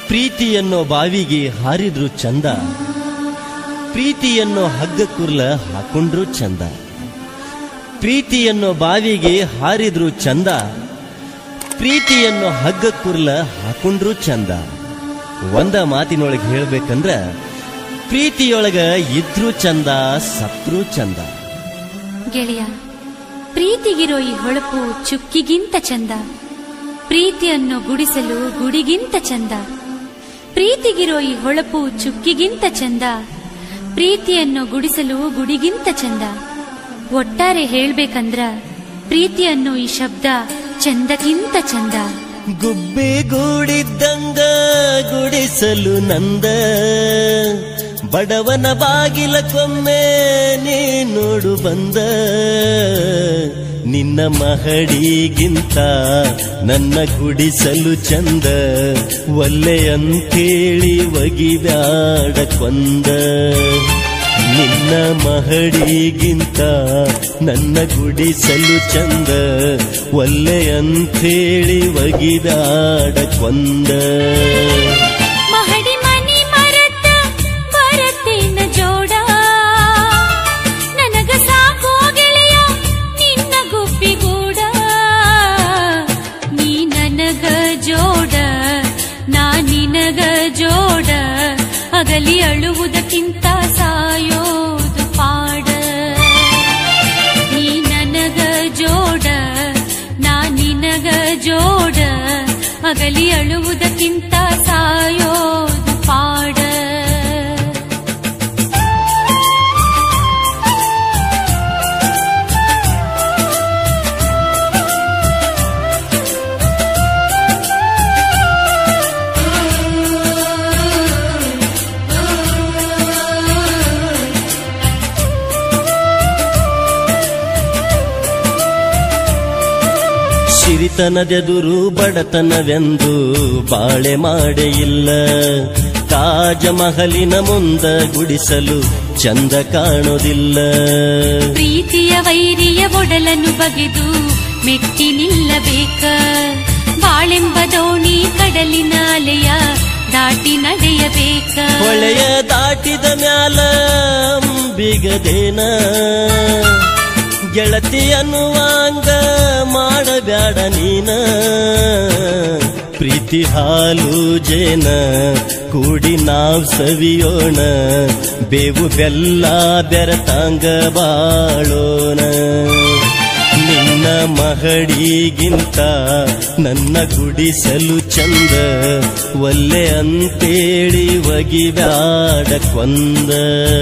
ಪ್ರೀತಿಯನ್ನೋ ಬಾವಿಗೆ ಹಾರಿದ್ರು ಚಂದ ಪ್ರೀತಿಯನ್ನೋ ಹಗ್ಗ ಕುರ್ಲ ಹಾಕೊಂಡ್ರು ಚಂದ ಪ್ರೀತಿಯನ್ನೋ ಬಾವಿಗೆ ಹಾರಿದ್ರು ಚಂದ ಪ್ರೀತಿಯನ್ನೋ ಹಗ್ಗ ಕುರ್ಲ ಹಾಕೊಂಡ್ರು ಚಂದ ಒಂದ ಮಾತಿನೊಳಗೆ ಹೇಳ್ಬೇಕಂದ್ರ ಪ್ರೀತಿಯೊಳಗ ಇದ್ರು ಚಂದ ಸತ್ರು ಚಂದ ಗೆಳೆಯ ಪ್ರೀತಿಗಿರೋ ಈ ಹೊಳಪು ಚುಕ್ಕಿಗಿಂತ ಚಂದ ಪ್ರೀತಿಯನ್ನು ಗುಡಿಸಲು ಗುಡಿಗಿಂತ ಚಂದ ಪ್ರೀತಿಗಿರೋ ಈ ಹೊಳಪು ಚುಕ್ಕಿಗಿಂತ ಚಂದ ಪ್ರೀತಿಯನ್ನು ಗುಡಿಸಲು ಗುಡಿಗಿಂತ ಚಂದ ಒಟ್ಟಾರೆ ಹೇಳ್ಬೇಕಂದ್ರ ಪ್ರೀತಿಯನ್ನು ಈ ಶಬ್ದ ಚಂದಕ್ಕಿಂತ ಚಂದ ಗುಬ್ಬಿ ಗೂಡಿದ್ದಂಗ ಗುಡಿಸಲು ನಂದ ಬಡವನ ಬಾಗಿಲ ಕೊಮ್ಮೆ ನೀ ನೋಡು ಬಂದ ನಿನ್ನ ಮಹಡಿಗಿಂತ ನನ್ನ ಗುಡಿಸಲು ಚಂದ ಒಲ್ಲೆ ಅಂತೇಳಿ ಒಗಿಬ್ಯಾಡ ಕೊಂದ ನಿನ್ನ ಮಹಡಿಗಿಂತ ನನ್ನ ಗುಡಿಸಲು ಚಂದ ಒಲ್ಲೆ ಅಂಥೇಳಿ ಒಗಿದಾಡ ಕೊಂದ ಮಹಡಿ ಮನಿ ಮರತ ಬರತೇನ ಜೋಡ ನನಗ ಸಾಕೋ ಗೆಳೆಯ ನಿನ್ನ ಗುಬ್ಬಿಗೂಡ ನೀ ನನಗ ಜೋಡ ನಾ ನಿನಗ ಜೋಡ ಅಗಲಿ ಅಳುವುದಕ್ಕಿಂತ ಸಾಯೋದು ಪಾಡ ನೀ ನನಗ ಜೋಡ ನಾ ನಿನಗ ಜೋಡ ಅಗಲಿ ಅಳುವುದಕ್ಕಿಂತ ಸಾಯೋದು ಪಾಡ ಸಿರಿತನದೆದುರು ಬಡತನವೆಂದು ಬಾಳೆ ಮಾಡೆ ಇಲ್ಲ ತಾಜ ಮಹಲಿನ ಮುಂದ ಗುಡಿಸಲು ಚಂದ ಕಾಣೋದಿಲ್ಲ ಪ್ರೀತಿಯ ವೈರಿಯ ಒಡಲನ್ನು ಬಗೆದು ಮೆಟ್ಟಿ ನಿಲ್ಲಬೇಕ ಬಾಳೆಂಬ ದೋಣಿ ಕಡಲಿನ ಅಲೆಯ ದಾಟಿ ನಡೆಯಬೇಕ ಹೊಳೆಯ ದಾಟಿದ ಮ್ಯಾಲ ಬಿಗದೇನ ಗೆಳತಿ ಅನ್ನುವಾಂಗ ಮಾಡಬ್ಯಾಡ ನೀನ ಪ್ರೀತಿ ಹಾಲು ಜೇನ ಕೂಡಿ ನಾವ್ ಸವಿಯೋಣ ಬೇವು ಬೆಲ್ಲ ಬೆರತಾಂಗ ಬಾಳೋಣ ನಿನ್ನ ಮಹಡಿಗಿಂತ ನನ್ನ ಗುಡಿಸಲು ಚಂದ ಒಲ್ಲೆ ಅಂತೇಳಿ ಒಗಿಬ್ಯಾಡ ಕೊಂದ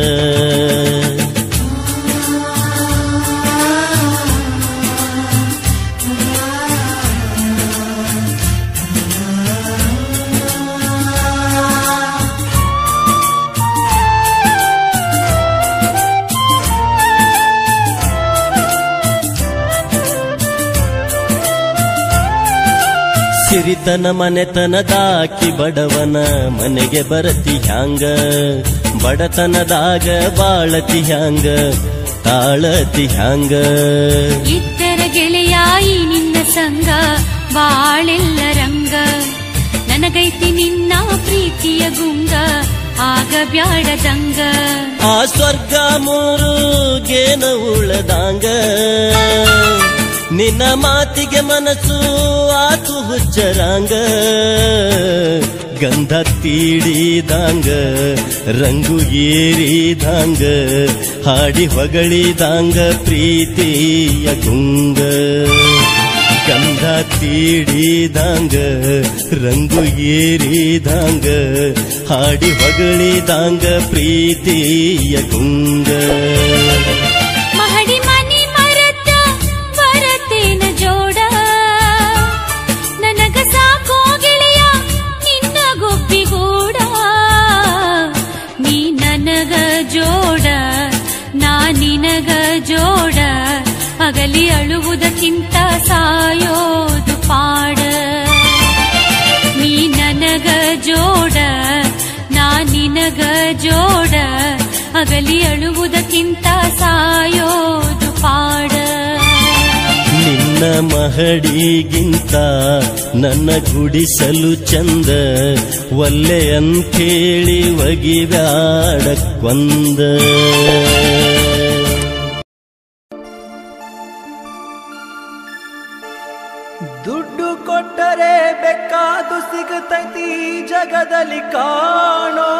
ಸಿರಿತನ ಮನೆತನದಾಕಿ ಬಡವನ ಮನೆಗೆ ಬರತಿ ಹ್ಯಾಂಗ ಬಡತನದಾಗ ಬಾಳತಿ ಹ್ಯಾಂಗ ತಾಳತಿ ಹ್ಯಾಂಗ ಇದ್ದರ ಗೆಳೆಯಾಯಿ ನಿನ್ನ ಸಂಗ ಬಾಳೆಲ್ಲ ರಂಗ ನನಗೈತಿ ನಿನ್ನ ಪ್ರೀತಿಯ ಗುಂಗ ಆಗ ಬ್ಯಾಡದಂಗ ಆ ಸ್ವರ್ಗ ಮೂರು ಗೇನ ಉಳದಾಂಗ ನಿನ್ನ ಮಾತಿಗೆ ಮನಸ್ಸು ಆತು ಹುಚ್ಚರಾಂಗ ಗಂಧ ತೀಡಿದಾಂಗ ರಂಗು ಏರಿದಾಂಗ ಹಾಡಿ ಹೊಗಳಿದಾಂಗ ಪ್ರೀತಿಯ ಗುಂಗ ಗಂಧ ತೀಡಿದಾಂಗ ರಂಗು ಏರಿದಾಂಗ ಹಾಡಿ ಹೊಗಳಿದಾಂಗ ಪ್ರೀತಿಯ ಗುಂಗ ಮಹಡಿ ಮನಿ ಮರತ ಬರತೇನ ಜೋಡ ನನಗ ಸಾಕೋ ಗೆಳೆಯ ನಿನ್ನ ಗೊಬ್ಬಿಗೂಡ ನೀ ನನಗ ಜೋಡ ನಾ ನಿನಗ ಜೋಡ ಅಗಲಿ ಅಳುವುದಕ್ಕಿಂತ ಸಾಯೋದು ಪಾಡ ನೀ ನನಗ ಜೋಡ ನಾ ನಿನಗ ಜೋಡ ಅಗಲಿ ಅಳುವುದಕ್ಕಿಂತ ಸಾಯೋದು ಪಾಡ ನಿನ್ನ ನಿನ್ನ ಮಹಡಿಗಿಂತ ನನ್ನ ಗುಡಿಸಲು ಚಂದ ಒಲ್ಲೆ ಅಂಥೇಳಿ ಒಗಿಬ್ಯಾಡ ಕೊಂದ ದುಡ್ಡು ಕೊಟ್ಟರೆ ಬೇಕಾದು ಸಿಗುತ್ತೈತಿ ಈ ಜಗದಲ್ಲಿ ಕಾಣೋ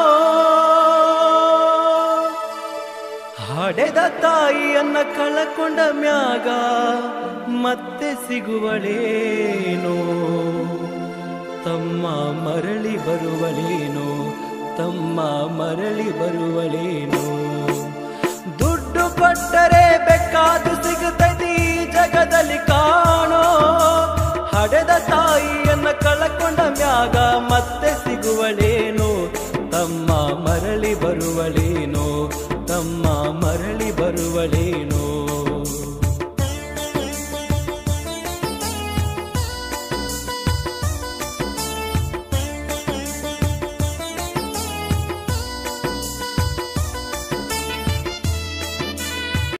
ಹಡೆದ ತಾಯಿಯನ್ನ ಕಳಕೊಂಡ ಮ್ಯಾಗ ಮತ್ತೆ ಸಿಗುವಳೇನೋ ತಮ್ಮ ಮರಳಿ ಬರುವಳೇನೋ ತಮ್ಮ ಮರಳಿ ಬರುವಳೇನೋ ದುಡ್ಡು ಕೊಟ್ಟರೆ ಬೇಕಾದು ಸಿಗುತ್ತೈತಿ ಈ ಜಗದಲ್ಲಿ ಕಾ